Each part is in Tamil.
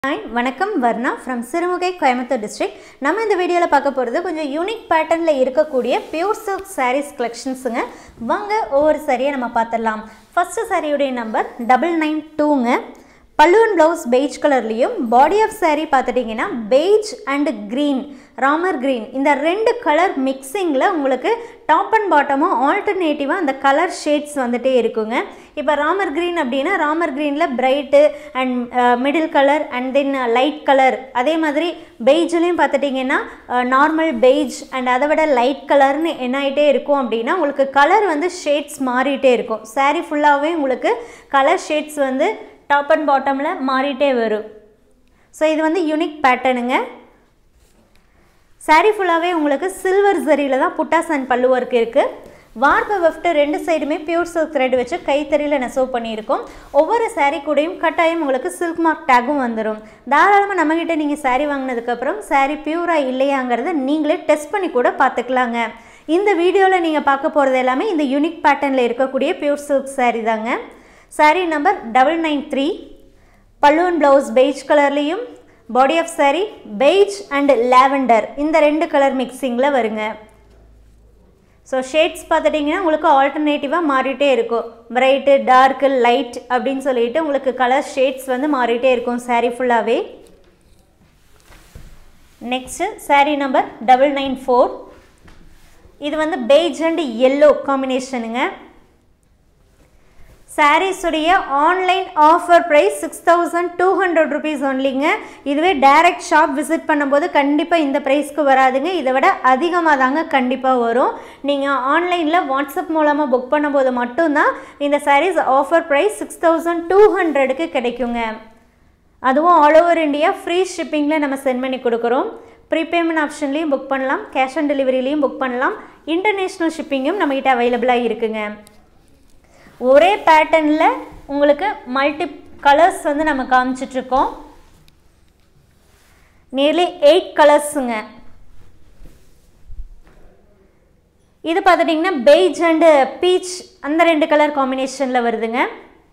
ஹாய் வணக்கம் வர்ணா ஃப்ரம் சிறுமுகை கோயம்புத்தூர் டிஸ்ட்ரிக்ட் நம்ம இந்த வீடியோவில் பார்க்க போகிறது கொஞ்சம் யூனிக் பேட்டர்னில் இருக்கக்கூடிய பியூர் சில்க் சாரீஸ் கலெக்ஷன்ஸுங்க வாங்க ஒவ்வொரு சாரியை நம்ம பார்த்துடலாம் ஃபஸ்ட்டு சாரியுடைய நம்பர் டபுள் நைன் டூங்க பல்லுவன் ப்ளவுஸ் பெய்ஜ் கலர்லேயும் பாடி ஆஃப் saree பார்த்துட்டிங்கன்னா beige and green Ramar green இந்த ரெண்டு கலர் மிக்சிங்கில் உங்களுக்கு டாப் அண்ட் பாட்டமும் ஆல்டர்னேட்டிவாக அந்த கலர் ஷேட்ஸ் வந்துட்டே இருக்குங்க இப்போ ராமர் க்ரீன் அப்படின்னா ராமர் க்ரீனில் bright and middle colour and then light colour அதே மாதிரி பெய்ஜ்லேயும் பார்த்துட்டிங்கன்னா நார்மல் பெய்ஜ் அண்ட் அதை விட லைட் கலர்னு என்ன ஆகிட்டே இருக்கும் அப்படின்னா உங்களுக்கு கலர் வந்து ஷேட்ஸ் மாறிட்டே இருக்கும் saree ஃபுல்லாகவே உங்களுக்கு கலர் ஷேட்ஸ் வந்து டாப் அண்ட் பாட்டமில் மாறிட்டே வரும் ஸோ இது வந்து யூனிக் பேட்டர்னுங்க saree ஃபுல்லாகவே உங்களுக்கு சில்வர் ஜரியில் தான் புட்டாஸ் அண்ட் பல்லு ஒர்க் இருக்குது வார்ப்பு வெஃப்ட் ரெண்டு சைடுமே பியூர் சில்க் த்ரெட் வச்சு கைத்தறியில் நெசவு பண்ணியிருக்கோம் ஒவ்வொரு saree கூடயும் கட்டாயம் உங்களுக்கு சில்க் மார்க் டேகும் வந்துடும் தாராளமாக நம்மக்கிட்ட நீங்கள் saree வாங்கினதுக்கப்புறம் saree பியூராக இல்லையாங்கிறத நீங்களே டெஸ்ட் பண்ணி கூட பார்த்துக்கலாங்க இந்த வீடியோவில் நீங்கள் பார்க்க போகிறது எல்லாமே இந்த யூனிக் பேட்டர்னில் இருக்கக்கூடிய பியூர் சில்க் saree தாங்க saree number double nine three பல்லுவன் ப்ளவுஸ் பெய்ஜ் கலர்லேயும் body of saree beige and lavender இந்த ரெண்டு கலர் மிக்சிங்கில் வருங்க ஸோ ஷேட்ஸ் பார்த்துட்டிங்கன்னா உங்களுக்கு ஆல்டர்னேட்டிவாக மாறிட்டே இருக்கும் பிரைட்டு டார்க்கு லைட் அப்படின்னு சொல்லிட்டு உங்களுக்கு கலர் ஷேட்ஸ் வந்து மாறிட்டே இருக்கும் saree ஃபுல்லாகவே next saree number double nine four இது வந்து பெய்ஜ் அண்ட் எல்லோ காம்பினேஷனுங்க சாரீஸுடைய online offer price six thousand two hundred rupees ஒன்லிங்க இதுவே டைரக்ட் ஷாப் விசிட் பண்ணும்போது கண்டிப்பாக இந்த ப்ரைஸ்க்கு வராதுங்க இதை விட அதிகமாக தாங்க கண்டிப்பாக வரும் நீங்கள் ஆன்லைனில் வாட்ஸ்அப் மூலமாக புக் பண்ணும்போது மட்டும்தான் இந்த sarees offer price six thousand two ஹண்ட்ரடுக்கு கிடைக்குங்க அதுவும் ஆல் ஓவர் இந்தியா ஃப்ரீ ஷிப்பிங்கில் நம்ம சென்ட் பண்ணி கொடுக்குறோம் ப்ரீபேமெண்ட் ஆப்ஷன்லேயும் புக் பண்ணலாம் கேஷ் ஆன் டெலிவரிலையும் புக் பண்ணலாம் இன்டர்நேஷ்னல் ஷிப்பிங்கும் நம்மகிட்ட அவைலபிளாக இருக்குங்க ஒரே பேட்டர்னில் உங்களுக்கு மல்டி கலர்ஸ் வந்து நம்ம காமிச்சிட்ருக்கோம் நியர்லி எயிட் கலர்ஸுங்க இது பார்த்துட்டிங்கன்னா பெய்ஜ் அண்டு பீச் அந்த ரெண்டு கலர் காம்பினேஷனில் வருதுங்க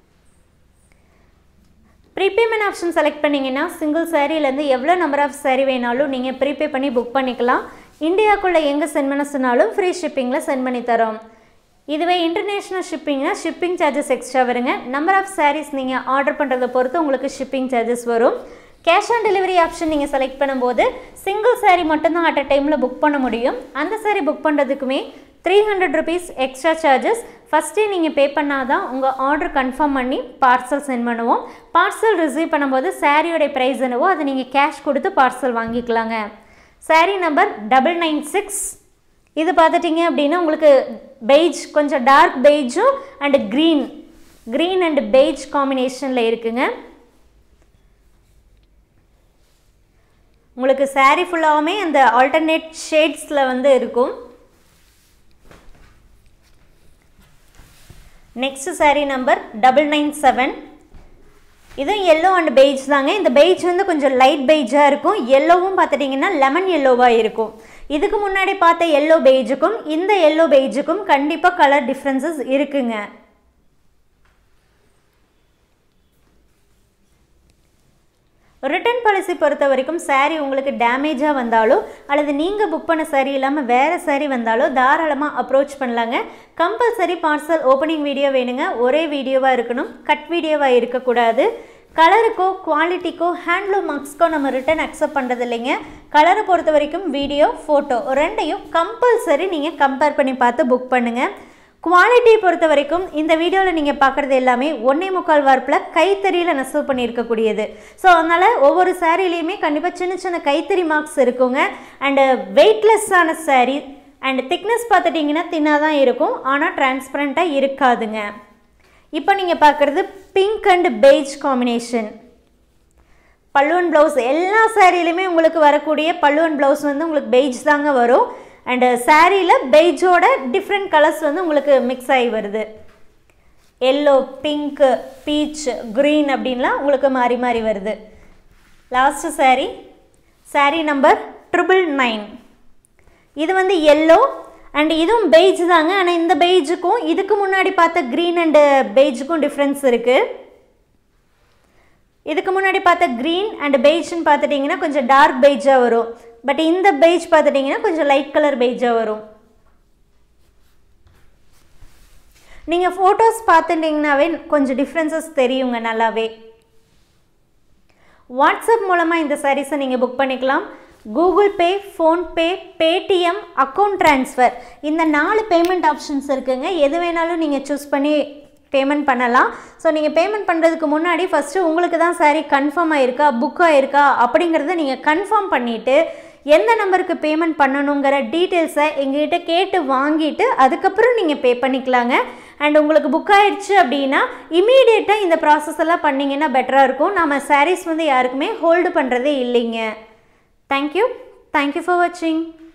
ப்ரீபேமெண்ட் ஆப்ஷன் செலக்ட் பண்ணிங்கன்னா சிங்கிள் சாரீலேருந்து எவ்வளோ நம்பர் ஆஃப் சாரீ வேணாலும் நீங்கள் ப்ரீபே பண்ணி புக் பண்ணிக்கலாம் இந்தியாவுக்குள்ளே எங்கே சென்ட் பண்ண சொன்னாலும் ஃப்ரீ ஷிப்பிங்கில் சென்ட் பண்ணி தரோம் இதுவே இன்டர்நேஷ்னல் ஷிப்பிங்னா ஷிப்பிங் சார்ஜஸ் எக்ஸ்ட்ரா வருங்க நம்பர் ஆஃப் சாரீஸ் நீங்கள் ஆர்டர் பண்ணுறதை பொறுத்து உங்களுக்கு ஷிப்பிங் சார்ஜஸ் வரும் கேஷ் ஆன் டெலிவரி ஆப்ஷன் நீங்கள் செலக்ட் பண்ணும்போது சிங்கிள் சாரீ மட்டும்தான் அட் அ டைமில் புக் பண்ண முடியும் அந்த சாரீ புக் பண்ணுறதுக்குமே three hundred rupees extra charges ஃபஸ்ட்டே நீங்கள் பே பண்ணால் தான் உங்கள் ஆர்டர் கன்ஃபார்ம் பண்ணி பார்சல் சென்ட் பண்ணுவோம் பார்சல் ரிசீவ் பண்ணும்போது சாரியோடைய ப்ரைஸ் என்னவோ அதை நீங்கள் கேஷ் கொடுத்து பார்சல் வாங்கிக்கலாங்க saree number double nine six இது பார்த்துட்டிங்க அப்படின்னா உங்களுக்கு பெய்ஜ் கொஞ்சம் டார்க் பெய்ஜும் and green green and beige காம்பினேஷனில் இருக்குங்க உங்களுக்கு சாரீ ஃபுல்லாகவுமே அந்த ஆல்டர்னேட் ஷேட்ஸில் வந்து இருக்கும் next saree number double nine seven இதுவும் எல்லோ அண்ட் பெய்ஜ் தாங்க இந்த பெய்ஜ் வந்து கொஞ்சம் லைட் பெய்ஜாக இருக்கும் எல்லோவும் பார்த்துட்டிங்கன்னா லெமன் எல்லோவாக இருக்கும் இதுக்கு முன்னாடி பார்த்த எல்லோ பெய்ஜுக்கும் இந்த எல்லோ பெய்ஜுக்கும் கண்டிப்பாக கலர் டிஃப்ரென்சஸ் இருக்குங்க ரிட்டர்ன் பாலிசி பொறுத்த வரைக்கும் சாரீ உங்களுக்கு டேமேஜாக வந்தாலோ அல்லது நீங்கள் புக் பண்ண சாரீ இல்லாமல் வேறு சாரீ வந்தாலோ தாராளமாக அப்ரோச் பண்ணலாங்க கம்பல்சரி பார்சல் ஓப்பனிங் வீடியோ வேணுங்க ஒரே வீடியோவாக இருக்கணும் கட் வீடியோவாக இருக்கக்கூடாது கலருக்கோ குவாலிட்டிக்கோ ஹேண்ட்லூம் மார்க்ஸ்க்கோ நம்ம ரிட்டன் அக்செப்ட் பண்ணுறது இல்லைங்க கலரை பொறுத்த வரைக்கும் வீடியோ ஃபோட்டோ ரெண்டையும் கம்பல்சரி நீங்கள் கம்பேர் பண்ணி பார்த்து புக் பண்ணுங்கள் குவாலிட்டி பொறுத்த வரைக்கும் இந்த வீடியோவில் நீங்கள் பார்க்குறது எல்லாமே ஒன்றே முக்கால் வார்ப்பில் கைத்தறியில் நெசவு பண்ணியிருக்கக்கூடியது ஸோ அதனால் ஒவ்வொரு சாரீலையுமே கண்டிப்பாக சின்ன சின்ன கைத்தறி மார்க்ஸ் இருக்குங்க அண்டு வெயிட்லெஸ்ஸான சாரீ அண்ட் திக்னஸ் பார்த்துட்டிங்கன்னா தின்னாக தான் இருக்கும் ஆனால் டிரான்ஸ்பரண்ட்டாக இருக்காதுங்க இப்போ நீங்கள் பார்க்குறது பிங்க் அண்ட் பெய்ஜ் காம்பினேஷன் பல்லுவன் ப்ளவுஸ் எல்லா சாரிலையுமே உங்களுக்கு வரக்கூடிய பல்லுவன் ப்ளவுஸ் வந்து உங்களுக்கு பெய்ஜ் தாங்க வரும் அண்டு சாரியில் பெய்ஜோட டிஃப்ரெண்ட் கலர்ஸ் வந்து உங்களுக்கு மிக்ஸ் ஆகி வருது எல்லோ பிங்க்கு பீச் க்ரீன் அப்படின்லாம் உங்களுக்கு மாறி மாறி வருது last saree saree number triple nine இது வந்து எல்லோ அண்ட் இதுவும் பெய்ஜ் தாங்க ஆனால் இந்த பெய்ஜுக்கும் இதுக்கு முன்னாடி பார்த்த க்ரீன் அண்டு பெய்ஜுக்கும் டிஃப்ரென்ஸ் இருக்குது இதுக்கு முன்னாடி பார்த்த க்ரீன் அண்ட் பெய்ஜ்னு பார்த்துட்டிங்கன்னா கொஞ்சம் டார்க் பெய்ஜாக வரும் பட் இந்த பெய்ஜ் பார்த்துட்டிங்கன்னா கொஞ்சம் லைட் கலர் பெய்ஜாக வரும் நீங்கள் ஃபோட்டோஸ் பார்த்துட்டிங்கனாவே கொஞ்சம் டிஃப்ரென்சஸ் தெரியுங்க நல்லாவே வாட்ஸ்அப் மூலமாக இந்த சாரீஸை நீங்கள் புக் பண்ணிக்கலாம் Google pay PhonePe Paytm account transfer இந்த நாலு பேமெண்ட் ஆப்ஷன்ஸ் இருக்குங்க எது வேணாலும் நீங்கள் சூஸ் பண்ணி பேமெண்ட் பண்ணலாம் ஸோ நீங்கள் பேமெண்ட் பண்ணுறதுக்கு முன்னாடி ஃபஸ்ட்டு உங்களுக்கு தான் சாரீ கன்ஃபார்ம் ஆயிருக்கா புக் ஆயிருக்கா அப்படிங்கிறத நீங்கள் கன்ஃபார்ம் பண்ணிவிட்டு எந்த நம்பருக்கு பேமெண்ட் பண்ணணுங்கிற டீட்டெயில்ஸை எங்ககிட்ட கேட்டு வாங்கிட்டு அதுக்கப்புறம் நீங்கள் பே பண்ணிக்கலாங்க அண்ட் உங்களுக்கு புக் ஆயிடுச்சு அப்படின்னா இமீடியட்டாக இந்த ப்ராசஸ் எல்லாம் பண்ணிங்கன்னா பெட்டராக இருக்கும் நம்ம சாரீஸ் வந்து யாருக்குமே ஹோல்டு பண்ணுறதே இல்லைங்க தேங்க்யூ தேங்க்யூ ஃபார் வாட்சிங்